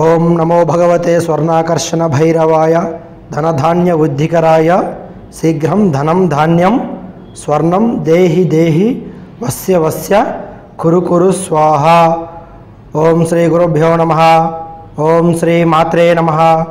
ఓం నమో భగవతే స్వర్ణాకర్షణ భైరవాయ ధనధాన్య ఉద్ధికరాయ శీఘ్రం ధనం ధాన్యం స్వర్ణం దేహి దేహి వస్య వస్య కురు కురు స్వాహ ఓం శ్రీ గురుభ్యో నమ ఓం శ్రీ మాత్రే నమ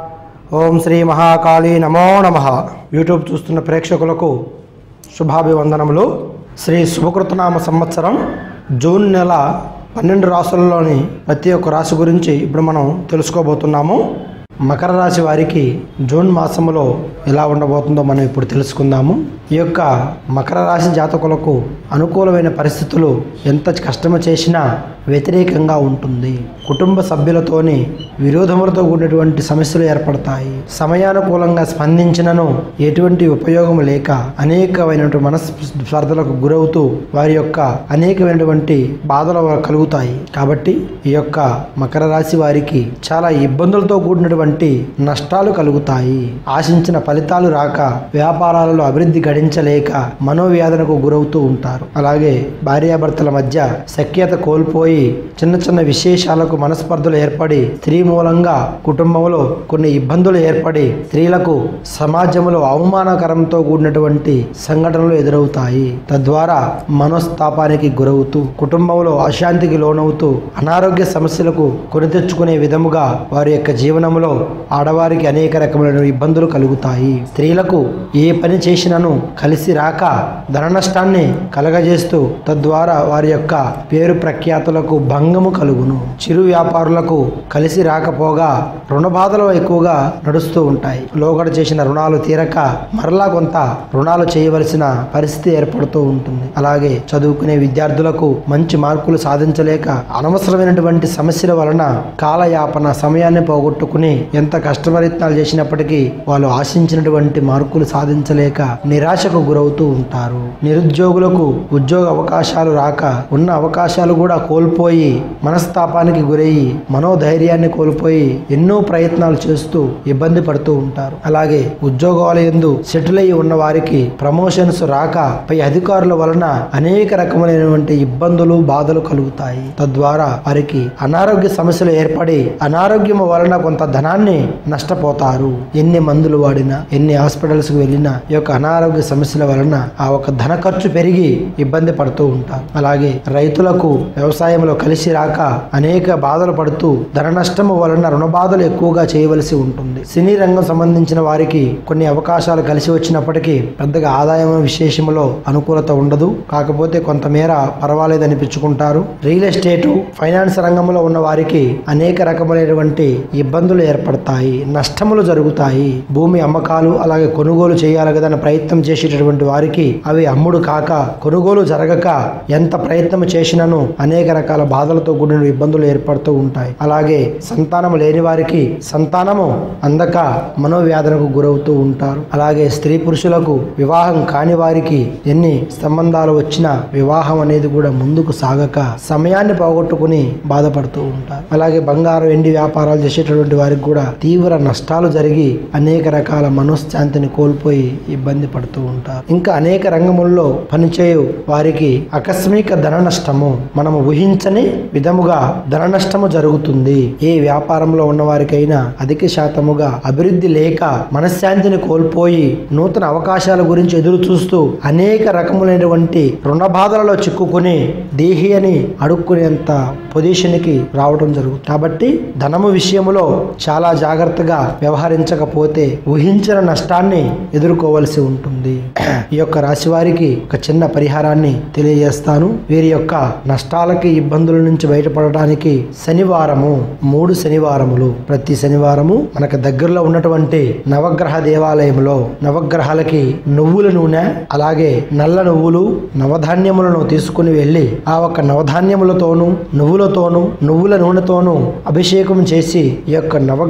ఓం శ్రీ మహాకాళీ నమో నమ యూట్యూబ్ చూస్తున్న ప్రేక్షకులకు శుభాభివందనములు శ్రీ శుభకృతనామ సంవత్సరం జూన్ నెల పన్నెండు రాసులలోని ప్రతి ఒక్క రాశి గురించి ఇప్పుడు మనం తెలుసుకోబోతున్నాము మకర రాశి వారికి జూన్ మాసములో ఎలా ఉండబోతుందో మనం ఇప్పుడు తెలుసుకుందాము ఈ యొక్క మకర రాశి జాతకులకు అనుకూలమైన పరిస్థితులు ఎంత కష్టము చేసినా వ్యతిరేకంగా ఉంటుంది కుటుంబ సభ్యులతోని విరోధములతో కూడినటువంటి సమస్యలు ఏర్పడతాయి సమయానుకూలంగా స్పందించినను ఎటువంటి ఉపయోగం లేక అనేకమైనటువంటి మనస్పర్ధలకు గురవుతూ వారి యొక్క అనేకమైనటువంటి బాధలు కలుగుతాయి కాబట్టి ఈ యొక్క మకర రాశి వారికి చాలా ఇబ్బందులతో కూడినటువంటి నష్టాలు కలుగుతాయి ఆశించిన ఫలితాలు రాక వ్యాపారాలలో అభివృద్ధి గడించలేక మనోవ్యాధనకు గురవుతూ ఉంటారు అలాగే భార్యాభర్తల మధ్య సఖ్యత కోల్పోయి చిన్న చిన్న విశేషాలకు మనస్పర్ధలు ఏర్పడి స్త్రీ మూలంగా కుటుంబంలో కొన్ని ఇబ్బందులు ఏర్పడి స్త్రీలకు సమాజంలో అవమానకరంతో కూడినటువంటి సంఘటనలు ఎదురవుతాయి తద్వారా మనోస్తాపానికి గురవుతూ కుటుంబంలో అశాంతికి లోనవుతూ అనారోగ్య సమస్యలకు కొని తెచ్చుకునే విధముగా వారి యొక్క జీవనంలో ఆడవారికి అనేక రకమైన ఇబ్బందులు కలుగుతాయి స్త్రీలకు ఏ పని చేసినను కలిసి రాక ధన నష్టాన్ని కలగజేస్తూ తద్వారా వారి యొక్క పేరు ప్రఖ్యాతులకు భంగము కలుగును చిరు వ్యాపారులకు కలిసి రాకపోగా రుణ బాధలు ఎక్కువగా నడుస్తూ ఉంటాయి లోగడ చేసిన రుణాలు తీరక మరలా కొంత రుణాలు చేయవలసిన పరిస్థితి ఏర్పడుతూ ఉంటుంది అలాగే చదువుకునే విద్యార్థులకు మంచి మార్కులు సాధించలేక అనవసరమైనటువంటి సమస్యల వలన కాలయాపన సమయాన్ని పోగొట్టుకుని ఎంత కష్టపరిత్నాలు చేసినప్పటికీ వాళ్ళు ఆశించినటువంటి మార్కులు సాధించలేక నిరాశకు గురవుతూ ఉంటారు నిరుద్యోగులకు ఉద్యోగ అవకాశాలు రాక ఉన్న అవకాశాలు కూడా కోల్పోయి మనస్తాపానికి గురయ్యి మనోధైర్యాన్ని కోల్పోయి ఎన్నో ప్రయత్నాలు చేస్తూ ఇబ్బంది పడుతూ ఉంటారు అలాగే ఉద్యోగాల ఎందు సెటిల్ అయి ఉన్న వారికి ప్రమోషన్స్ రాక పై అధికారుల వలన అనేక రకములైనటువంటి ఇబ్బందులు బాధలు కలుగుతాయి తద్వారా వారికి అనారోగ్య సమస్యలు ఏర్పడి అనారోగ్యం వలన కొంత ధనాన్ని నష్టపోతారు ఎన్ని మందులు వాడినా ఎన్ని హాస్పిటల్స్ కు వెళ్ళినా ఈ యొక్క అనారోగ్య సమస్యల వలన ఆ ఒక ధన ఖర్చు పెరిగి ఇబ్బంది పడుతూ ఉంటారు అలాగే రైతులకు వ్యవసాయంలో కలిసి రాక అనేక బాధలు పడుతూ ధన నష్టము వలన రుణ బాధలు ఎక్కువగా చేయవలసి ఉంటుంది సినీ రంగం సంబంధించిన వారికి కొన్ని అవకాశాలు కలిసి వచ్చినప్పటికీ పెద్దగా ఆదాయం విశేషములో అనుకూలత ఉండదు కాకపోతే కొంతమేర పర్వాలేదు అనిపించుకుంటారు రియల్ ఎస్టేట్ ఫైనాన్స్ రంగంలో ఉన్న వారికి అనేక రకములైనటువంటి ఇబ్బందులు ఏర్పడతాయి నష్టములు జరుగుతాయి భూమి అమ్మకాలు అలాగే కొనుగోలు చేయాలి కదా అని ప్రయత్నం చేసేటటువంటి వారికి అవి అమ్ముడు కాక కొనుగోలు జరగక ఎంత ప్రయత్నం చేసినను అనేక రకాల బాధలతో కూడిన ఇబ్బందులు ఏర్పడుతూ ఉంటాయి అలాగే సంతానము లేని వారికి సంతానము అందక మనోవ్యాధనకు గురవుతూ ఉంటారు అలాగే స్త్రీ పురుషులకు వివాహం కాని వారికి ఎన్ని సంబంధాలు వచ్చినా వివాహం అనేది కూడా ముందుకు సాగక సమయాన్ని పోగొట్టుకుని బాధపడుతూ ఉంటారు అలాగే బంగారం వెండి వ్యాపారాలు చేసేటటువంటి వారికి కూడా తీవ్ర నష్టాలు జరిగి అనేక రకాల మనశ్శాంతిని కోల్పోయి ఇబ్బంది పడుతూ ఉంటారు ఇంకా అనేక రంగముల్లో పనిచేయు వారికి ఆకస్మిక ధన నష్టము మనము ఊహించని విధముగా ధన నష్టము జరుగుతుంది ఏ వ్యాపారంలో ఉన్న వారికైనా అధిక శాతముగా అభివృద్ధి లేక మనశ్శాంతిని కోల్పోయి నూతన అవకాశాల గురించి ఎదురు చూస్తూ అనేక రకములైనటువంటి రుణ బాధలలో చిక్కుకుని దేహి అని అడుక్కునేంత పొజిషన్కి రావడం జరుగుతుంది కాబట్టి ధనము విషయంలో చాలా జాగ్రత్తగా వ్యవహరించకపోతే ఊహించిన నష్టాన్ని ఎదుర్కోవలసి ఉంటుంది ఈ యొక్క రాశి వారికి ఒక చిన్న పరిహారాన్ని తెలియజేస్తాను వీరి యొక్క నష్టాలకి ఇబ్బందుల నుంచి బయటపడడానికి శనివారము మూడు శనివారములు ప్రతి శనివారము మనకు దగ్గరలో ఉన్నటువంటి నవగ్రహ దేవాలయంలో నవగ్రహాలకి నువ్వుల నూనె అలాగే నల్ల నువ్వులు నవధాన్యములను తీసుకుని వెళ్ళి ఆ ఒక్క నవధాన్యములతోనూ నువ్వులతోనూ నువ్వుల నూనెతోనూ అభిషేకం చేసి ఈ యొక్క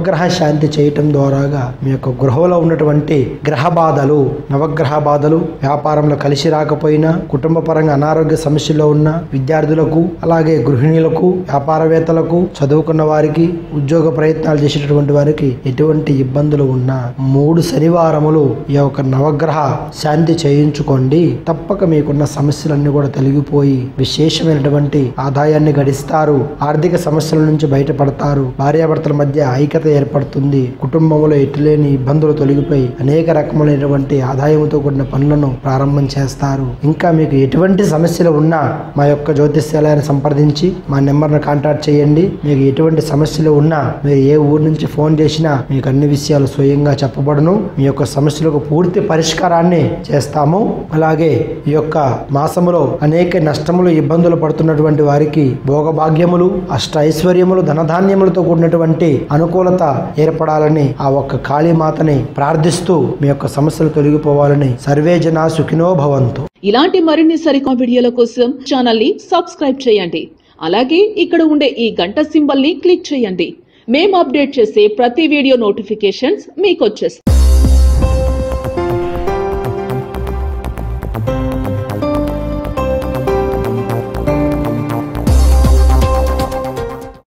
నవగ్రహ శాంతి చేయటం ద్వారాగా మీ యొక్క గృహంలో ఉన్నటువంటి గ్రహ బాధలు నవగ్రహ బాధలు వ్యాపారంలో కలిసి రాకపోయినా కుటుంబ పరంగా అనారోగ్య సమస్యల్లో ఉన్న విద్యార్థులకు అలాగే గృహిణులకు వ్యాపారవేత్తలకు చదువుకున్న వారికి ఉద్యోగ ప్రయత్నాలు చేసేటటువంటి వారికి ఎటువంటి ఇబ్బందులు ఉన్నా మూడు శనివారములు ఈ యొక్క నవగ్రహ శాంతి చేయించుకోండి తప్పక మీకున్న సమస్యలన్నీ కూడా తొలగిపోయి విశేషమైనటువంటి ఆదాయాన్ని గడిస్తారు ఆర్థిక సమస్యల నుంచి బయటపడతారు భార్యాభర్తల మధ్య ఐక్యత ఏర్పడుతుంది కుటుంబంలో ఎటులేని ఇబ్బందులు తొలగిపోయి అనేక రకములైనటువంటి ఆదాయంతో కూడిన పనులను ప్రారంభం చేస్తారు ఇంకా మీకు ఎటువంటి సమస్యలు ఉన్నా మా యొక్క జ్యోతిష్యాలయాన్ని సంప్రదించి మా నెంబర్ను కాంటాక్ట్ చేయండి మీకు ఎటువంటి సమస్యలు ఉన్నా మీరు ఏ ఊరు నుంచి ఫోన్ చేసినా మీకు అన్ని విషయాలు స్వయంగా చెప్పబడును మీ యొక్క సమస్యలకు పూర్తి పరిష్కారాన్ని చేస్తాము అలాగే ఈ యొక్క మాసములో అనేక నష్టములు ఇబ్బందులు పడుతున్నటువంటి వారికి భోగభాగ్యములు అష్ట ఐశ్వర్యములు ధనధాన్యములతో కూడినటువంటి అనుకూలత ఏర్పడాలని ఆ ఒక్క కాళీమాతని ప్రార్థిస్తూ మీ యొక్క సమస్యలు తొలగిపోవాలని సర్వే జన సుఖినో భవంతు ఇలాంటి మరిన్ని సరికొత్త వీడియోల కోసం ఛానల్ ని సబ్స్క్రైబ్ చేయండి అలాగే ఇక్కడ ఉండే ఈ గంట సింబల్ ని క్లిక్ చేయండి మేము అప్డేట్ చేసే ప్రతి వీడియో నోటిఫికేషన్స్ మీకు వచ్చేస్తాయి